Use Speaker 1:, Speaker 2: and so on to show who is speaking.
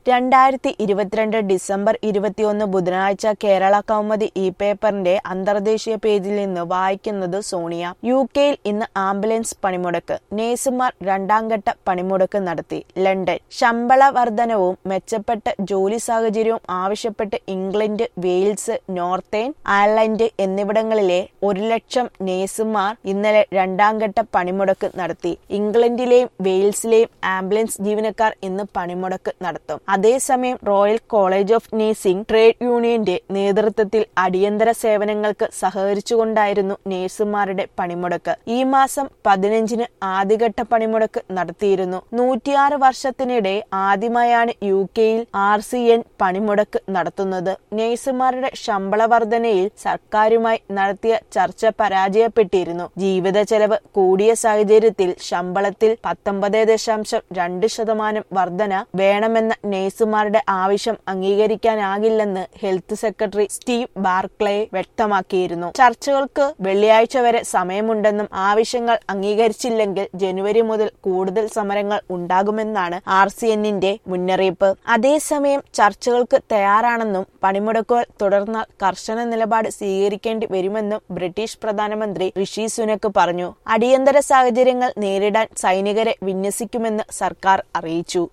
Speaker 1: രണ്ടായിരത്തി ഇരുപത്തിരണ്ട് ഡിസംബർ ഇരുപത്തിയൊന്ന് ബുധനാഴ്ച കേരള കൗമുദി ഇ പേപ്പറിന്റെ അന്തർദേശീയ പേജിൽ നിന്ന് വായിക്കുന്നത് സോണിയ യു കെയിൽ ഇന്ന് ആംബുലൻസ് പണിമുടക്ക് നേഴ്സുമാർ രണ്ടാം ഘട്ട പണിമുടക്ക് നടത്തി ലണ്ടൻ ശമ്പള വർധനവും മെച്ചപ്പെട്ട ജോലി സാഹചര്യവും ആവശ്യപ്പെട്ട് ഇംഗ്ലണ്ട് വെയിൽസ് നോർത്തേൺ അയർലൻഡ് എന്നിവിടങ്ങളിലെ ഒരു ലക്ഷം നേഴ്സുമാർ ഇന്നലെ രണ്ടാം ഘട്ട പണിമുടക്ക് നടത്തി ഇംഗ്ലണ്ടിലെയും വെയിൽസിലെയും ആംബുലൻസ് ജീവനക്കാർ ഇന്ന് പണിമുടക്ക് നടത്തും അതേസമയം royal college of nursing trade യൂണിയന്റെ നേതൃത്വത്തിൽ അടിയന്തര സേവനങ്ങൾക്ക് സഹകരിച്ചുകൊണ്ടായിരുന്നു നഴ്സുമാരുടെ പണിമുടക്ക് ഈ മാസം പതിനഞ്ചിന് ആദ്യഘട്ട പണിമുടക്ക് നടത്തിയിരുന്നു നൂറ്റിയാറ് വർഷത്തിനിടെ ആദ്യമായാണ് യു കെയിൽ ആർ സി എൻ പണിമുടക്ക് നടത്തുന്നത് നഴ്സുമാരുടെ ശമ്പള വർധനയിൽ സർക്കാരുമായി നടത്തിയ ചർച്ച പരാജയപ്പെട്ടിരുന്നു ജീവിത ചെലവ് കൂടിയ സാഹചര്യത്തിൽ ശമ്പളത്തിൽ പത്തൊമ്പത് ദശാംശം രണ്ട് ശതമാനം വർധന വേണമെന്ന നഴ്സുമാരുടെ ആവശ്യം അംഗീകരിക്കാനാകില്ലെന്ന് ഹെൽത്ത് സെക്രട്ടറി സ്റ്റീവ് ബാർക്ലേ വ്യക്തമാക്കിയിരുന്നു ചർച്ചകൾക്ക് വെള്ളിയാഴ്ച വരെ സമയമുണ്ടെന്നും ആവശ്യങ്ങൾ അംഗീകരിച്ചില്ലെങ്കിൽ ജനുവരി മുതൽ കൂടുതൽ സമരങ്ങൾ ഉണ്ടാകുമെന്നാണ് ആർ സി എന്നിന്റെ മുന്നറിയിപ്പ് അതേസമയം ചർച്ചകൾക്ക് തയ്യാറാണെന്നും പണിമുടക്കുകൾ തുടർന്നാൽ കർശന നിലപാട് സ്വീകരിക്കേണ്ടി വരുമെന്നും ബ്രിട്ടീഷ് പ്രധാനമന്ത്രി ഋഷി സുനക് പറഞ്ഞു അടിയന്തര സാഹചര്യങ്ങൾ നേരിടാൻ സൈനികരെ വിന്യസിക്കുമെന്ന് സർക്കാർ അറിയിച്ചു